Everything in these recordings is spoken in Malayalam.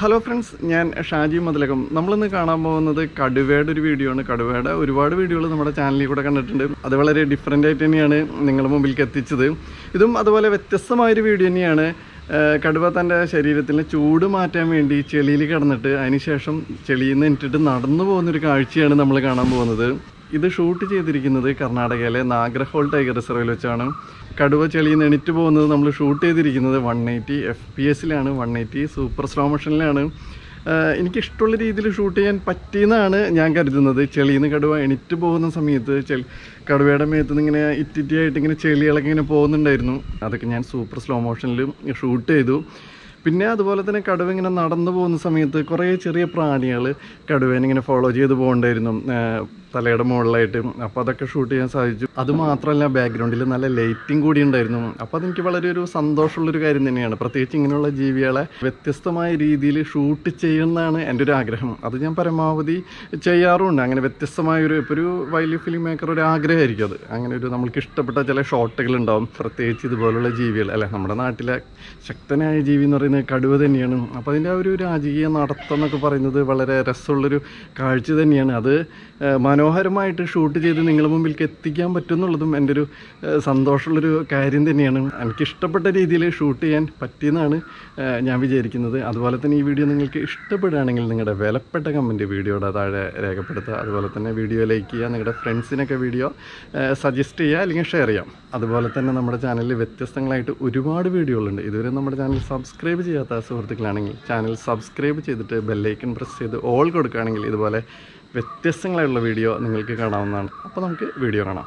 ഹലോ ഫ്രണ്ട്സ് ഞാൻ ഷാജി മതിലകം നമ്മളിന്ന് കാണാൻ പോകുന്നത് കടുവയുടെ ഒരു വീഡിയോ ആണ് കടുവയുടെ ഒരുപാട് വീഡിയോകൾ നമ്മുടെ ചാനലിൽ കൂടെ കണ്ടിട്ടുണ്ട് അത് വളരെ ഡിഫറെൻ്റ് ആയിട്ട് തന്നെയാണ് നിങ്ങളുടെ മുമ്പിലേക്ക് എത്തിച്ചത് ഇതും അതുപോലെ വ്യത്യസ്തമായൊരു വീഡിയോ തന്നെയാണ് ഏഹ് കടുവ തൻ്റെ ശരീരത്തിലെ ചൂട് മാറ്റാൻ വേണ്ടി ചെളിയിൽ കിടന്നിട്ട് അതിനുശേഷം ചെളിയിൽ നിന്ന് ഇട്ടിട്ട് നടന്നു പോകുന്നൊരു കാഴ്ചയാണ് നമ്മൾ കാണാൻ പോകുന്നത് ഇത് ഷൂട്ട് ചെയ്തിരിക്കുന്നത് കർണാടകയിലെ നാഗർഹോൾ ടൈഗർ റിസർവിൽ വെച്ചാണ് കടുവ ചെളിയിൽ നിന്ന് എണീറ്റ് പോകുന്നത് നമ്മൾ ഷൂട്ട് ചെയ്തിരിക്കുന്നത് വൺ എയ്റ്റി എഫ് പി എസിലാണ് വൺ എയ്റ്റി സൂപ്പർ സ്ലോ മോഷനിലാണ് എനിക്കിഷ്ടമുള്ള രീതിയിൽ ഷൂട്ട് ചെയ്യാൻ പറ്റിയെന്നാണ് ഞാൻ കരുതുന്നത് ചെളിയിൽ നിന്ന് കടുവ എണീറ്റ് പോകുന്ന സമയത്ത് ചെളി കടുവയുടെ മേത്ത് നിന്ന് ഇങ്ങനെ ഇറ്റിറ്റിയായിട്ട് ഇങ്ങനെ ചെളികളൊക്കെ ഇങ്ങനെ പോകുന്നുണ്ടായിരുന്നു അതൊക്കെ ഞാൻ സൂപ്പർ സ്ലോ മോഷനിൽ ഷൂട്ട് ചെയ്തു പിന്നെ അതുപോലെ തന്നെ കടുവ ഇങ്ങനെ നടന്നു പോകുന്ന സമയത്ത് കുറേ ചെറിയ പ്രാണികൾ കടുവേനെ ഇങ്ങനെ ഫോളോ ചെയ്ത് പോകണ്ടായിരുന്നു ഏഹ് തലയുടെ മുകളിലായിട്ട് അപ്പോൾ അതൊക്കെ ഷൂട്ട് ചെയ്യാൻ സാധിച്ചു അത് മാത്രമല്ല ബാക്ക്ഗ്രൗണ്ടിൽ നല്ല ലൈറ്റിംഗ് കൂടി ഉണ്ടായിരുന്നു അപ്പോൾ അതെനിക്ക് വളരെ ഒരു സന്തോഷമുള്ളൊരു കാര്യം തന്നെയാണ് പ്രത്യേകിച്ച് ഇങ്ങനെയുള്ള ജീവികളെ വ്യത്യസ്തമായ രീതിയിൽ ഷൂട്ട് ചെയ്യുന്നതാണ് എൻ്റെ ഒരു ആഗ്രഹം അത് ഞാൻ പരമാവധി ചെയ്യാറുമുണ്ട് അങ്ങനെ വ്യത്യസ്തമായ ഒരു ഇപ്പോൾ ഒരു വൈൽഡ് ഫിലിം മേക്കർ ഒരു ആഗ്രഹമായിരിക്കും അത് അങ്ങനെ ഒരു നമ്മൾക്ക് ഇഷ്ടപ്പെട്ട ചില ഷോട്ടുകൾ ഉണ്ടാവും പ്രത്യേകിച്ച് ഇതുപോലുള്ള ജീവികൾ അല്ലെ നമ്മുടെ നാട്ടിലെ ശക്തനായ ജീവി എന്ന് പറയുന്നത് കടുവ തന്നെയാണ് അപ്പോൾ അതിൻ്റെ ആ ഒരു രാജകീയ നടത്തം എന്നൊക്കെ പറയുന്നത് വളരെ രസമുള്ളൊരു കാഴ്ച തന്നെയാണ് അത് ഏഹ്, മനോഹരമായിട്ട് ഷൂട്ട് ചെയ്ത് നിങ്ങളുടെ മുമ്പിലേക്ക് എത്തിക്കാൻ പറ്റുമെന്നുള്ളതും എൻ്റെ ഒരു ഏഹ്, സന്തോഷമുള്ളൊരു കാര്യം തന്നെയാണ് എനിക്ക് ഇഷ്ടപ്പെട്ട രീതിയിൽ ഷൂട്ട് ചെയ്യാൻ പറ്റിയെന്നാണ് ഏഹ്, ഞാൻ വിചാരിക്കുന്നത് അതുപോലെ തന്നെ ഈ വീഡിയോ നിങ്ങൾക്ക് ഇഷ്ടപ്പെടുകയാണെങ്കിൽ നിങ്ങളുടെ വിലപ്പെട്ട കമൻറ്റ് വീഡിയോയുടെ താഴെ രേഖപ്പെടുത്തുക അതുപോലെ തന്നെ വീഡിയോ ലൈക്ക് ചെയ്യുക നിങ്ങളുടെ ഫ്രണ്ട്സിനൊക്കെ വീഡിയോ സജസ്റ്റ് ചെയ്യുക അല്ലെങ്കിൽ ഷെയർ ചെയ്യാം അതുപോലെ തന്നെ നമ്മുടെ ചാനലിൽ വ്യത്യസ്തങ്ങളായിട്ട് ഒരുപാട് വീഡിയോകളുണ്ട് ഇതുവരെ നമ്മുടെ ചാനൽ സബ്സ്ക്രൈബ് ചെയ്യാത്ത സുഹൃത്തുക്കളാണെങ്കിൽ ചാനൽ സബ്സ്ക്രൈബ് ചെയ്തിട്ട് ബെല്ലൈക്കൺ പ്രസ് ചെയ്ത് ഓൾ കൊടുക്കുകയാണെങ്കിൽ ഇതുപോലെ വ്യത്യസ്തങ്ങളായിട്ടുള്ള വീഡിയോ നിങ്ങൾക്ക് കാണാവുന്നതാണ് അപ്പോൾ നമുക്ക് വീഡിയോ കാണാം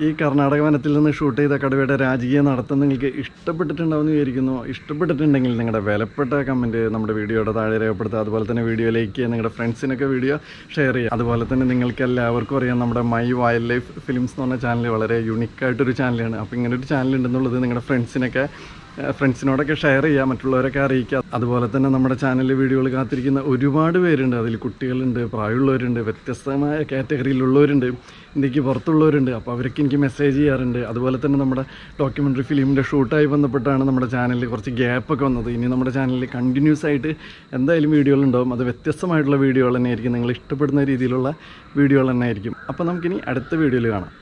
ഈ കർണാടക വനത്തിൽ നിന്ന് ഷൂട്ട് ചെയ്ത കടുവയുടെ രാജകീയ നടത്തം നിങ്ങൾക്ക് ഇഷ്ടപ്പെട്ടിട്ടുണ്ടാവുമെന്ന് വിചാരിക്കുന്നു ഇഷ്ടപ്പെട്ടിട്ടുണ്ടെങ്കിൽ നിങ്ങളുടെ വിലപ്പെട്ട കമൻറ്റ് നമ്മുടെ വീഡിയോയുടെ താഴെ രേഖപ്പെടുത്തുക അതുപോലെ തന്നെ വീഡിയോയിലേക്ക് നിങ്ങളുടെ ഫ്രണ്ട്സിനൊക്കെ വീഡിയോ ഷെയർ ചെയ്യുക അതുപോലെ തന്നെ നിങ്ങൾക്ക് എല്ലാവർക്കും അറിയാം നമ്മുടെ മൈ വൈൽഡ് ലൈഫ് ഫിലിംസ് എന്ന് പറഞ്ഞ ചാനൽ വളരെ യുണീക്കായിട്ടൊരു ചാനലാണ് അപ്പോൾ ഇങ്ങനെ ഒരു ചാനൽ ഉണ്ടെന്നുള്ളത് നിങ്ങളുടെ ഫ്രണ്ട്സിനൊക്കെ ഏഹ് ഫ്രണ്ട്സിനോടൊക്കെ ഷെയർ ചെയ്യുക മറ്റുള്ളവരൊക്കെ അറിയിക്കുക അതുപോലെ തന്നെ നമ്മുടെ ചാനലിൽ വീഡിയോകൾ കാത്തിരിക്കുന്ന ഒരുപാട് പേരുണ്ട് അതിൽ കുട്ടികളുണ്ട് പ്രായമുള്ളവരുണ്ട് വ്യത്യസ്തമായ കാറ്റഗറിയിലുള്ളവരുണ്ട് ഇന്ത്യക്ക് പുറത്തുള്ളവരുണ്ട് അപ്പോൾ അവരൊക്കെ എനിക്ക് മെസ്സേജ് ചെയ്യാറുണ്ട് അതുപോലെ തന്നെ നമ്മുടെ ഡോക്യുമെൻ്ററി ഫിലിമിൻ്റെ ഷൂട്ടായി ബന്ധപ്പെട്ടാണ് നമ്മുടെ ചാനലിൽ കുറച്ച് ഗ്യാപ്പൊക്കെ വന്നത് ഇനി നമ്മുടെ ചാനലിൽ കണ്ടിന്യൂസ് ആയിട്ട് എന്തായാലും വീഡിയോകൾ ഉണ്ടാവും അത് വ്യത്യസ്തമായിട്ടുള്ള വീഡിയോകൾ തന്നെ ആയിരിക്കും നിങ്ങൾ ഇഷ്ടപ്പെടുന്ന രീതിയിലുള്ള വീഡിയോകൾ തന്നെ ആയിരിക്കും അപ്പോൾ നമുക്കിനി അടുത്ത വീഡിയോയിൽ കാണാം